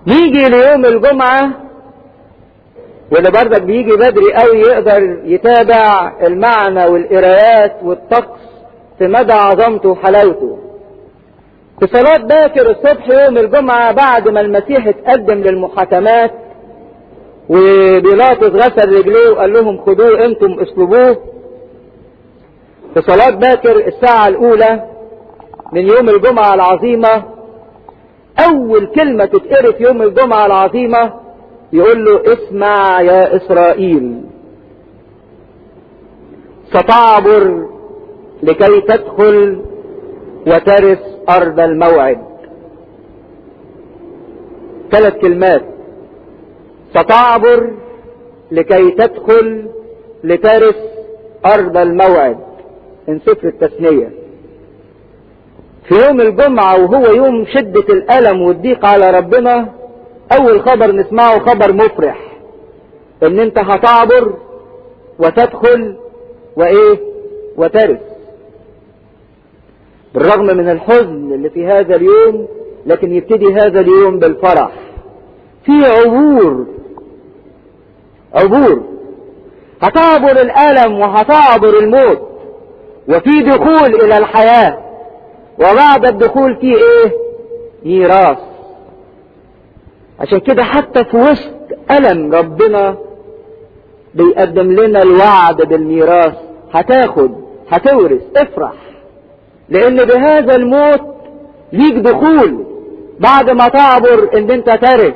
نيجي ليوم الجمعة واللي برضك بيجي بدري قوي يقدر يتابع المعنى والقرايات والطقس في مدى عظمته وحلاوته في صلاة باكر الصبح يوم الجمعة بعد ما المسيح اتقدم للمحاكمات وبيلاطس غسل رجليه وقال لهم خدوه انتم اسلبوه في صلاة باكر الساعة الأولى من يوم الجمعة العظيمة أول كلمة تتقري في يوم الجمعة العظيمة يقول له اسمع يا إسرائيل ستعبر لكي تدخل وترث أرض الموعد ثلاث كلمات ستعبر لكي تدخل لترث أرض الموعد من سفر التثنية في يوم الجمعة وهو يوم شدة الألم والضيق على ربنا أول خبر نسمعه خبر مفرح إن أنت هتعبر وتدخل وإيه وترث بالرغم من الحزن اللي في هذا اليوم لكن يبتدي هذا اليوم بالفرح في عبور عبور هتعبر الألم وهتعبر الموت وفي دخول إلى الحياة وبعد الدخول في إيه ميراث عشان كده حتى في وسط ألم ربنا بيقدم لنا الوعد بالميراث هتاخد هتورث افرح لان بهذا الموت ليك دخول بعد ما تعبر ان انت ترث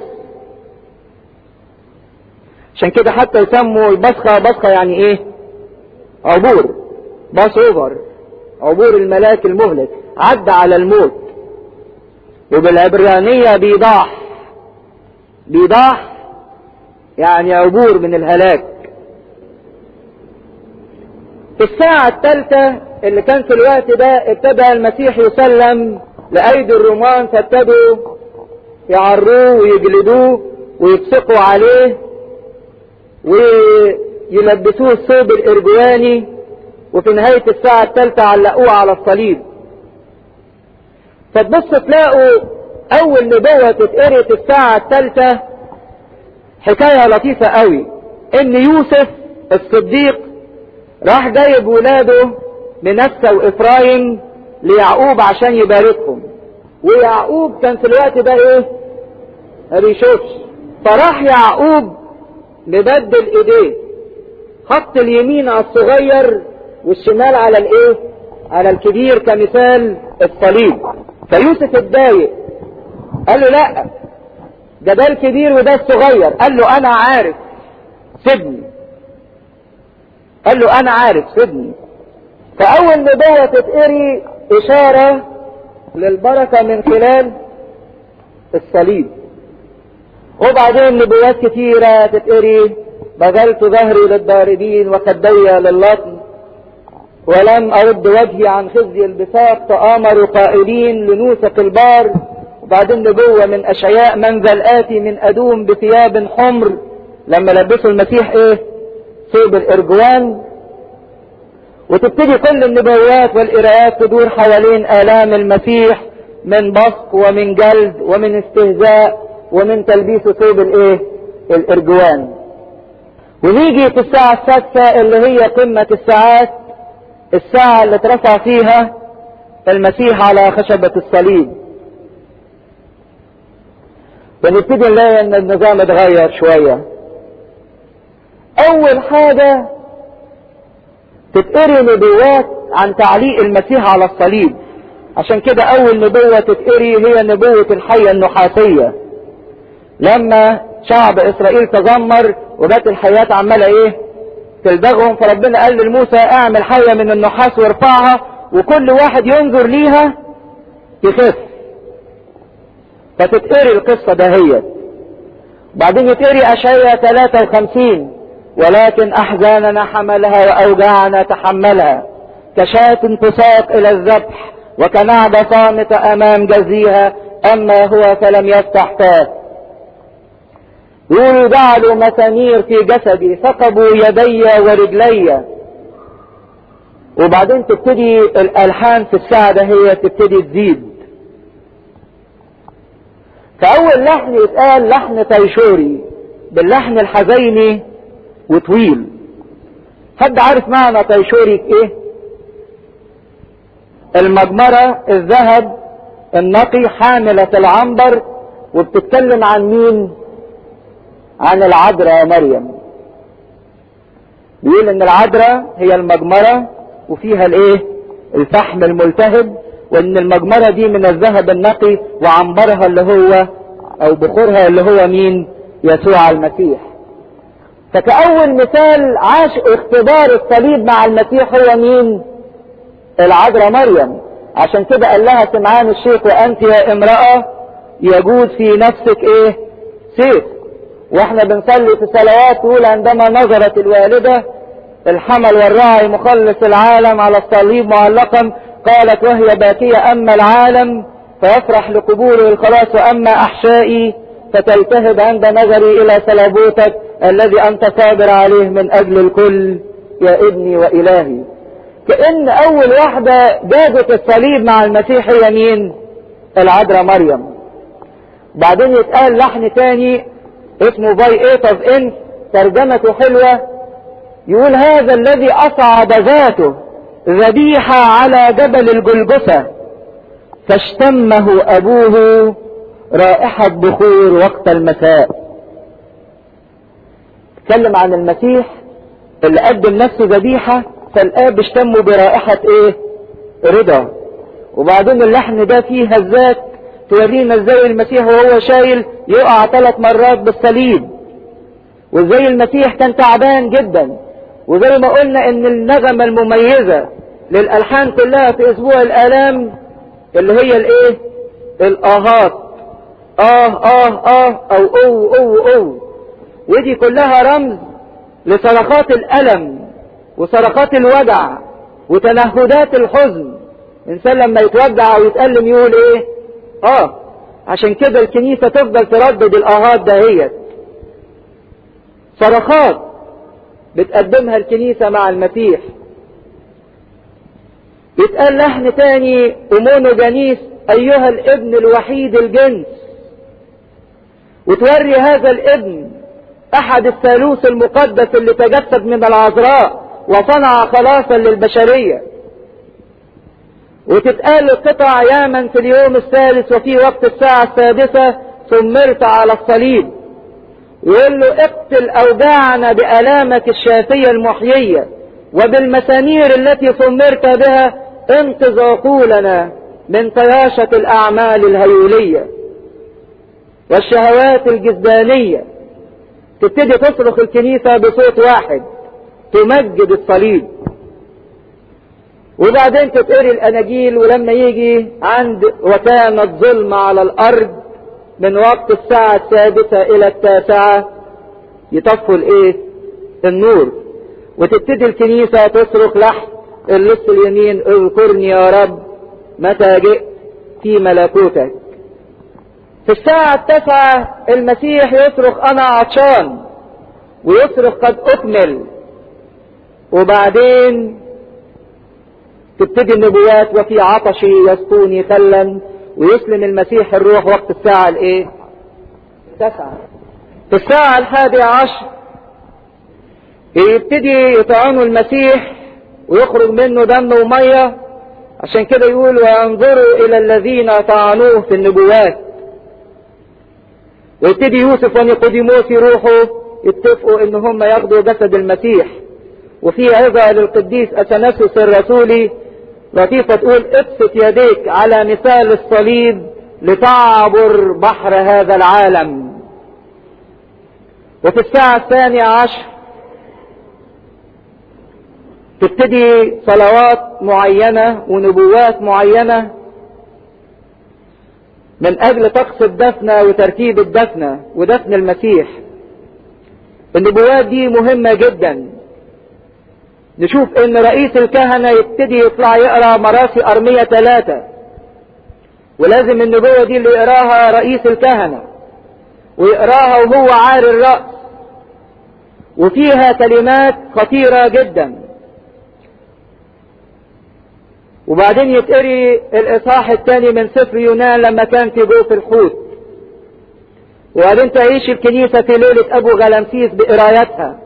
عشان كده حتى يسموا البصخة بصخة يعني ايه عبور باس اوفر عبور الملاك المهلك عدى على الموت وبالعبرانية بيضاح بيضاح يعني عبور من الهلاك في الساعة الثالثة اللي كان في الوقت ده ابتدى المسيح يسلم لأيدي الرومان فابتدوا يعروه ويجلدوه ويبصقوا عليه ويلبسوه الثوب الإرجواني وفي نهاية الساعة الثالثة علقوه على الصليب فتبص تلاقوا أول نبوة تتقري في الساعة الثالثة حكاية لطيفة قوي إن يوسف الصديق راح جايب ولاده منسى وإفرايم ليعقوب عشان يباركهم ويعقوب كان في الوقت ده إيه؟ ما بيشوفش فراح يعقوب مبدل إيديه خط اليمين على الصغير والشمال على الإيه؟ على الكبير كمثال الصليب فيوسف اتضايق قال له لا ده ده الكبير وده الصغير قال له انا عارف سيبني قال له انا عارف سيبني فاول نبوة تتقري اشارة للبركة من خلال الصليب وبعدين نبوات كتيرة تتقري بذلت ظهري للضاربين وخدي للطن ولم أرد وجهي عن خزي البساط تآمروا قائلين لنوسف البار وبعدين نبوة من أشعياء من ذا الآتي من أدوم بثياب حمر لما لبسوا المسيح إيه ثوب الإرجوان وتبتدي كل النبوات والقراءات تدور حوالين آلام المسيح من بصق ومن جلد ومن استهزاء ومن تلبيس ثوب الإيه الإرجوان ونيجي في الساعة السادسة اللي هي قمة الساعات الساعة اللي اترفع فيها المسيح على خشبة الصليب ونبتدي نلاقي ان النظام اتغير شوية اول حاجة تتقري نبوات عن تعليق المسيح على الصليب عشان كده اول نبوة تتقري هي نبوة الحية النحاسية لما شعب اسرائيل تذمر وجات الحيات عمالة ايه تلدغهم فربنا قال لموسى اعمل حية من النحاس وارفعها وكل واحد ينظر ليها يخف فتتقري القصة دهيت بعدين يتقري اشعياء 53 ولكن احزاننا حملها واوجاعنا تحملها كشاة تساق الى الذبح وكنعجة صامتة امام جزيها اما هو فلم يفتح فاه يقول جعلوا مسامير في جسدي ثقبوا يدي ورجلي وبعدين تبتدي الالحان في الساعة ده هي تبتدي تزيد فأول لحن يتقال لحن تيشوري باللحن الحزيني وطويل حد عارف معنى تيشوري ايه المجمرة الذهب النقي حاملة العنبر وبتتكلم عن مين عن العذراء مريم بيقول ان العذراء هي المجمرة وفيها الايه الفحم الملتهب وان المجمرة دي من الذهب النقي وعنبرها اللي هو او بخورها اللي هو مين يسوع المسيح فكأول مثال عاش اختبار الصليب مع المسيح هو مين العذراء مريم عشان كده قال لها سمعان الشيخ وانت يا امرأة يجوز في نفسك ايه سيف واحنا بنصلي في صلوات تقول عندما نظرت الوالدة الحمل والراعي مخلص العالم على الصليب معلقا قالت وهي باكية اما العالم فيفرح لقبوله الخلاص واما احشائي فتلتهب عند نظري الى سلابوتك الذي انت صابر عليه من اجل الكل يا ابني والهي كأن اول واحدة جابت الصليب مع المسيح هي مين العذراء مريم بعدين يتقال لحن تاني اسمه باي ايت اوف انف ترجمته حلوة يقول هذا الذي اصعد ذاته ذبيحة على جبل الجلجثة فاشتمه ابوه رائحة بخور وقت المساء تكلم عن المسيح اللي قدم نفسه ذبيحة فالآب اشتمه برائحة ايه رضا وبعدين اللحن ده فيه هزات تورينا ازاي المسيح وهو شايل يقع ثلاث مرات بالصليب وازاي المسيح كان تعبان جدا وزي ما قلنا ان النغمة المميزة للألحان كلها في اسبوع الآلام اللي هي الايه الاهات اه اه اه او او او او ودي كلها رمز لصرخات الألم وصرخات الوجع وتنهدات الحزن الإنسان لما يتوجع أو يتألم يقول إيه؟ آه عشان كده الكنيسة تفضل تردد الآهات دهيت صرخات بتقدمها الكنيسة مع المسيح يتقال لحن تاني أمونو جانيس أيها الابن الوحيد الجنس وتوري هذا الابن أحد الثالوث المقدس اللي تجسد من العذراء وصنع خلاصا للبشرية وتتقال القطع ياما في اليوم الثالث وفي وقت الساعة السادسة ثمرت على الصليب يقول له اقتل أوجاعنا بألامك الشافية المحيية وبالمسامير التي ثمرت بها انقذ عقولنا من طياشة الأعمال الهيولية والشهوات الجسدانية تبتدي تصرخ الكنيسة بصوت واحد تمجد الصليب وبعدين تتقري الاناجيل ولما يجي عند وكانت ظلمة على الارض من وقت الساعة السادسة الى التاسعة يطفوا الايه النور وتبتدي الكنيسة تصرخ لحن اللص اليمين اذكرني يا رب متى جئت في ملكوتك في الساعة التاسعة المسيح يصرخ انا عطشان ويصرخ قد اكمل وبعدين تبتدي النبوات وفي عطشي يسقوني خلا ويسلم المسيح الروح وقت الساعة الايه التاسعة في الساعة الحادية عشر يبتدي يطعنوا المسيح ويخرج منه دم ومية عشان كده يقول وينظروا الى الذين طعنوه في النبوات ويبتدي يوسف ونيقوديموس يروحوا يتفقوا ان هم ياخدوا جسد المسيح وفي عظة للقديس اثناسوس الرسولي لطيفة تقول ابسط يديك على مثال الصليب لتعبر بحر هذا العالم وفي الساعة الثانية عشر تبتدي صلوات معينة ونبوات معينة من اجل طقس الدفنة وترتيب الدفنة ودفن المسيح النبوات دي مهمة جدا نشوف ان رئيس الكهنة يبتدي يطلع يقرا مراسي ارمية ثلاثة ولازم النبوة دي اللي يقراها رئيس الكهنة ويقراها وهو عار الرأس وفيها كلمات خطيرة جدا وبعدين يتقري الاصحاح الثاني من سفر يونان لما كان في جوف الحوت وبعدين تعيش الكنيسة في ليلة أبو غلامسيس بقرايتها